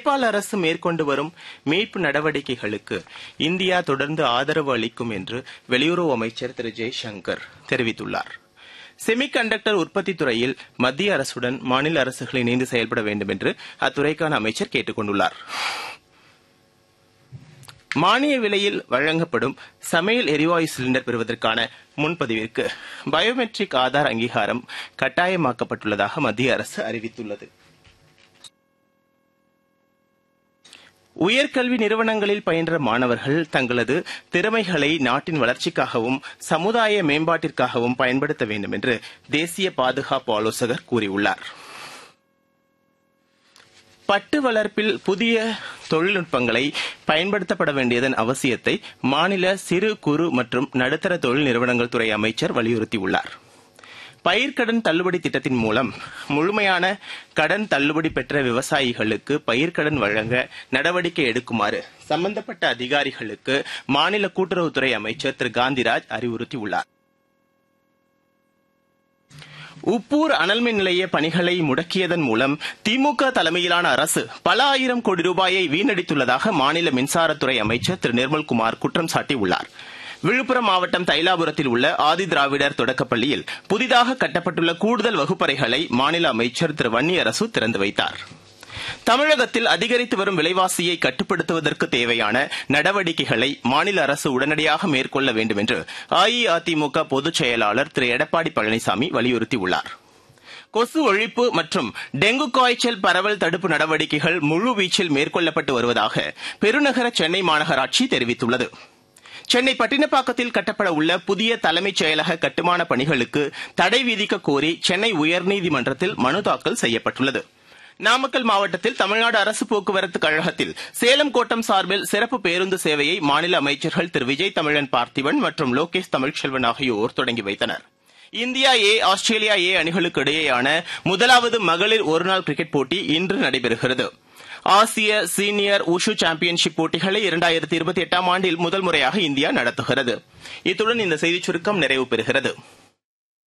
நேபாள அரசு மேற்கொண்டு வரும் மீட்பு நடவடிக்கைகளுக்கு இந்தியா தொடர்ந்து ஆதரவு அளிக்கும் என்று வெளியுறவு அமைச்சர் திரு ஜெய்சங்கர் தெரிவித்துள்ளார் செமி கண்டக்டர் உற்பத்தி துறையில் மத்திய அரசுடன் மாநில அரசுகள் இணைந்து செயல்பட வேண்டும் என்று அத்துறைக்கான அமைச்சர் கேட்டுக் கொண்டுள்ளார் மானிய விலையில் வழங்கப்படும் சமையல் எரிவாயு சிலிண்டர் பெறுவதற்கான முன்பதிவிற்கு பயோமெட்ரிக் ஆதார் அங்கீகாரம் கட்டாயமாக்கப்பட்டுள்ளதாக மத்திய அரசு அறிவித்துள்ளது உயர்கல்வி நிறுவனங்களில் பயின்ற மாணவர்கள் தங்களது திறமைகளை நாட்டின் வளர்ச்சிக்காகவும் சமுதாய மேம்பாட்டிற்காகவும் பயன்படுத்த வேண்டும் என்று தேசிய பாதுகாப்பு ஆலோசகர் கூறியுள்ளார் பட்டு வளர்ப்பில் புதிய தொழில்நுட்பங்களை பயன்படுத்தப்பட வேண்டியதன் அவசியத்தை மாநில சிறு குறு மற்றும் நடுத்தர தொழில் நிறுவனங்கள் துறை அமைச்சர் வலியுறுத்தியுள்ளார் பயிர்க்கடன் தள்ளுபடி திட்டத்தின் மூலம் முழுமையான கடன் தள்ளுபடி பெற்ற விவசாயிகளுக்கு பயிர்க்கடன் வழங்க நடவடிக்கை எடுக்குமாறு சம்பந்தப்பட்ட அதிகாரிகளுக்கு மாநில கூட்டுறவுத்துறை அமைச்சர் திரு காந்திராஜ் அறிவுறுத்தியுள்ளார் உப்பூர் அனல்மின் நிலைய பணிகளை முடக்கியதன் மூலம் திமுக தலைமையிலான அரசு பல ஆயிரம் கோடி ரூபாயை வீணடித்துள்ளதாக மாநில மின்சாரத்துறை அமைச்சர் திரு நிர்மல்குமார் குற்றம் சாட்டியுள்ளார் விழுப்புரம் மாவட்டம் தைலாபுரத்தில் உள்ள ஆதி திராவிடர் தொடக்கப்பள்ளியில் புதிதாக கட்டப்பட்டுள்ள கூடுதல் வகுப்பறைகளை மாநில அமைச்சர் திரு வன்னியரசு திறந்து வைத்தார் தமிழகத்தில் அதிகரித்து வரும் விலைவாசியை கட்டுப்படுத்துவதற்கு தேவையான நடவடிக்கைகளை மாநில அரசு உடனடியாக மேற்கொள்ள வேண்டும் என்று அஇஅதிமுக பொதுச் செயலாளர் திரு எடப்பாடி பழனிசாமி வலியுறுத்தியுள்ளார் கொசு ஒழிப்பு மற்றும் டெங்கு காய்ச்சல் பரவல் தடுப்பு நடவடிக்கைகள் முழுவீச்சில் மேற்கொள்ளப்பட்டு வருவதாக பெருநகர சென்னை மாநகராட்சி தெரிவித்துள்ளது சென்னை பட்டினப்பாக்கத்தில் கட்டப்பட உள்ள புதிய தலைமைச் செயலக கட்டுமான பணிகளுக்கு தடை விதிக்க கோரி சென்னை உயர்நீதிமன்றத்தில் மனு தாக்கல் செய்யப்பட்டுள்ளது நாமக்கல் மாவட்டத்தில் தமிழ்நாடு அரசு போக்குவரத்து கழகத்தில் சேலம் கோட்டம் சார்பில் சிறப்பு பேருந்து சேவையை மாநில அமைச்சர்கள் திரு விஜய் தமிழன் பார்த்திபன் மற்றும் லோகேஷ் தமிழ்ச்செல்வன் ஆகியோர் தொடங்கி வைத்தனர் இந்தியா ஏ ஆஸ்திரேலியா ஏ அணிகளுக்கு இடையேயான முதலாவது மகளிர் ஒருநாள் கிரிக்கெட் போட்டி இன்று நடைபெறுகிறது ஆசிய சீனியர் உஷு சாம்பியன்ஷிப் போட்டிகளை இரண்டாயிரத்தி இருபத்தி எட்டாம் ஆண்டில் முதல் முறையாக இந்தியா நடத்துகிறது இத்துடன் இந்த செய்திச் சுருக்கம் நிறைவு பெறுகிறது